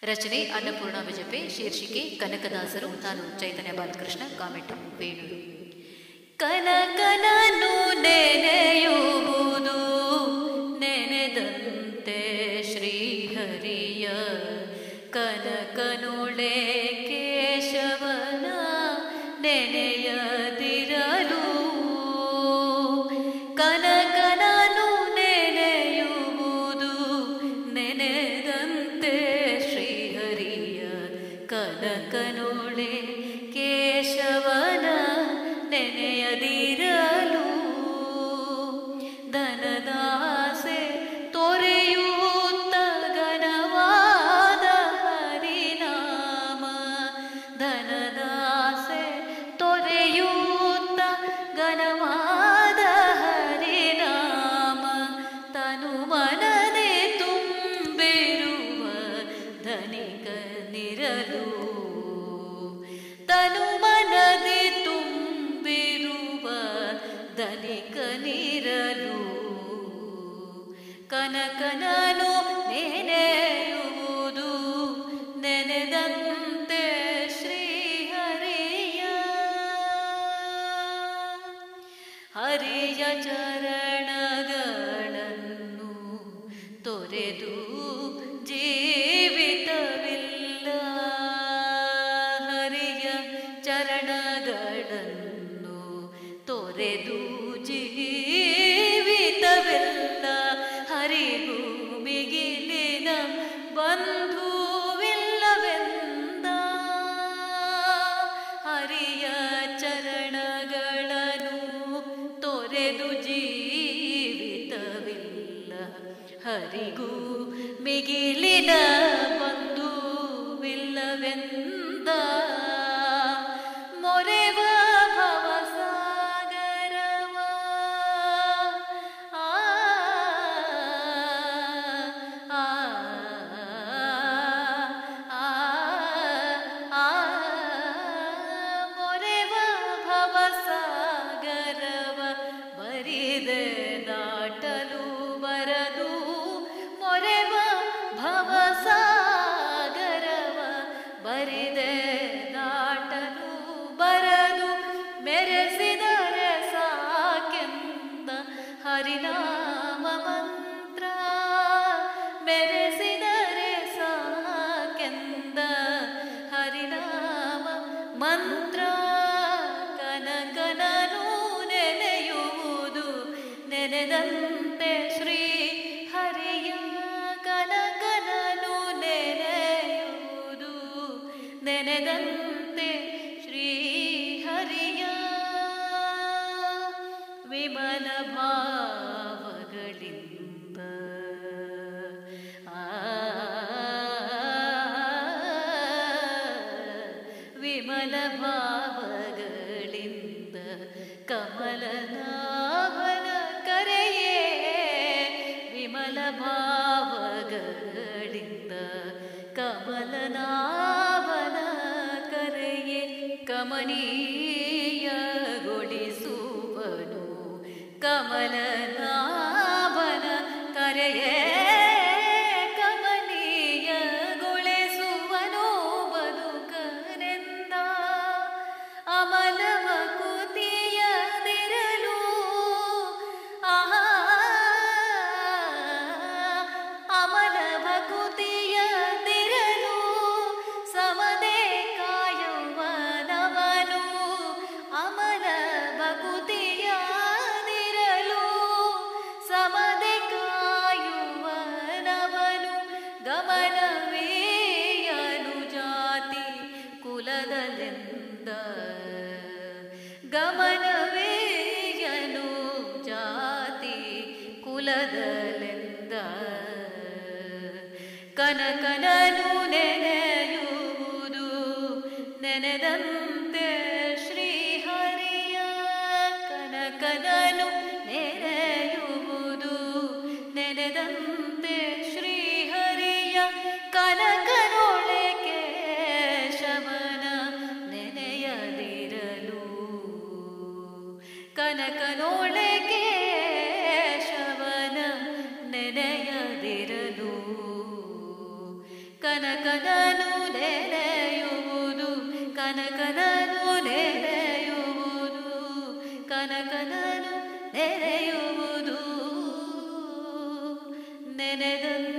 ರಚನೆ ಅನ್ನಪೂರ್ಣ ವಿಜಪೆ ಶೀರ್ಷಿಕೆ ಕನಕದಾಸರು ತಾನು ಚೈತನ್ಯ ಬಾಲಕೃಷ್ಣ ಕಾಮೆಂಟು ಬೇಣೂರು ಕನಕನನು ನೆನೆಯುವುದು ನೆನೆದಂತೆ ಶ್ರೀಹರಿಯ ಕನಕನೊಳೆ ಕೇಶವನ ನೆನೆಯದಿರಲು ಕನಕನನು ನೆನೆಯುವುದು ನೆನೆದಂತೆ ಶ್ರೀಹರಿಯ ಕನಕನೊಳೆ ಕೇಶವನ ನೆನೆಯದಿರಲು ಧನದಾಸೆ ತೊರೆಯೂತ ಘನವಾದ ಹರಿನಾಮ ಧನದಾಸೆ ತೊರೆಯೂತ ಘನವಾದ ಹರಿನಾಮ ತನು ಮನದೆ ತುಂಬಿರುವ ಧನಿಕನಿರಲು ತನು ಮನದೆ ತುಂಬಿರುವ ಧನಿಕನಿರಲು ಕನಕನನು ನೆನೆಯುವುದು ನೆನೆದಂತೆ ಶ್ರೀಹರಿಯ ಹರಿಯ ಚರಣಗಳನ್ನು ತೊರೆದು ಜೀವಿತವಿಲ್ಲ ಹರಿಯ ಚರಣಗಳನ್ನು ತೊರೆದು ಜೀವಿತವಿಲ್ಲ ಹರಿಗೂ ಮಿಗಿಲಿನ ಬಂಧುವಿಲ್ಲವೆಂದ ಹರಿಯ ಚರಣಗಳನ್ನು ತೊರೆದು ಜೀವಿತವಿಲ್ಲ ಹರಿಗೂ ಮಿಗಿಲಿನ ಬಂಧುವಿಲ್ಲವೆಂದ ಮೊರೆವ ಭವಸಾಗರವ ಆ ಆ ಆ ಆ ಮೊರೆವ ಭವಸಾಗರವ ಬರಿದೆ ದಾಟಲು ಬರದು ಮೊರೆವ ಭವಸಾಗರವ ಬರಿದೆ ದಾಟಲು ಬರದು ಮೆರೆಸಿದರೆ ಸಾಕೆಂದ ಹರಿನಾಮ ಮಂತ್ರ ಮೆರೆಸಿದರೆ ಸಾಕೆಂದ ಹರಿನಾಮ ಮಂತ್ರ ಕನಕನನು ನೆನೆಯುವುದು ನೆನೆದಂತೆ ಶ್ರೀ ಹರಿಯ ಕನಕನನು ನೆನೆಯುವುದು ನೆನೆದಂತೆ ಶ್ರೀ ಹರಿಯ ವಿಮಲ ಭಾವಗಳಿಂದ ಆ ವಿಮಲ ಭಾವಗಳಿಂದ ಕಮಲನಾಭನ ಕರೆಯೇ ವಿಮಲ ಭಾವಗಳಿಂದ ಕಮಲನಾಭನ ಕರೆಯೇ ಕಮನೀಯಗೊಳಿಸುವನು ಕಮಲನಾಭನ ಕರೆಯೇ ಕಮನೀಯಗೊಳಿಸುವನು ಬದುಕನೆಂದ ಅಮಲ ಮಕುತಿಯದಿರಲು ಆಹಾ ಅಮಲ ಭಕುತಿಯದಿರಲು ಸಮದೆ ಕಾಯುವನವನು ಅಮಲ ಭಕುತಿಯದಿರಲು ಸಮದೆ ಕಾಯುವನವನು ಗಮನವೀಯನು ಜಾತಿ ಕುಲದಲೆಂದ ಗಮನವೀಯನು ಜಾತಿ ಕುಲದಲೆಂದ ಕನಕನನು ನೆನೆಯುವುದು ನೆನೆದಂತೆ ಶ್ರೀಹರಿಯ ಕನಕನನು ನೆನೆಯುವುದು ನೆನೆದಂತೆ ಶ್ರೀಹರಿಯ ಕನಕನೊಳೆ ಕೇಶವನ ನೆನೆಯದಿರಲು ಕನಕನೊಳೆ ಕೇಶವನ ನೆನೆಯದಿರಲು ಕನಕ ಕನಕನನು ನೆನೆಯುವುದು ಕನಕನನು ನೆನೆಯುವುದು ಕನಕನನು ನೆನೆಯುವುದು ನೆನೆದಂತೆ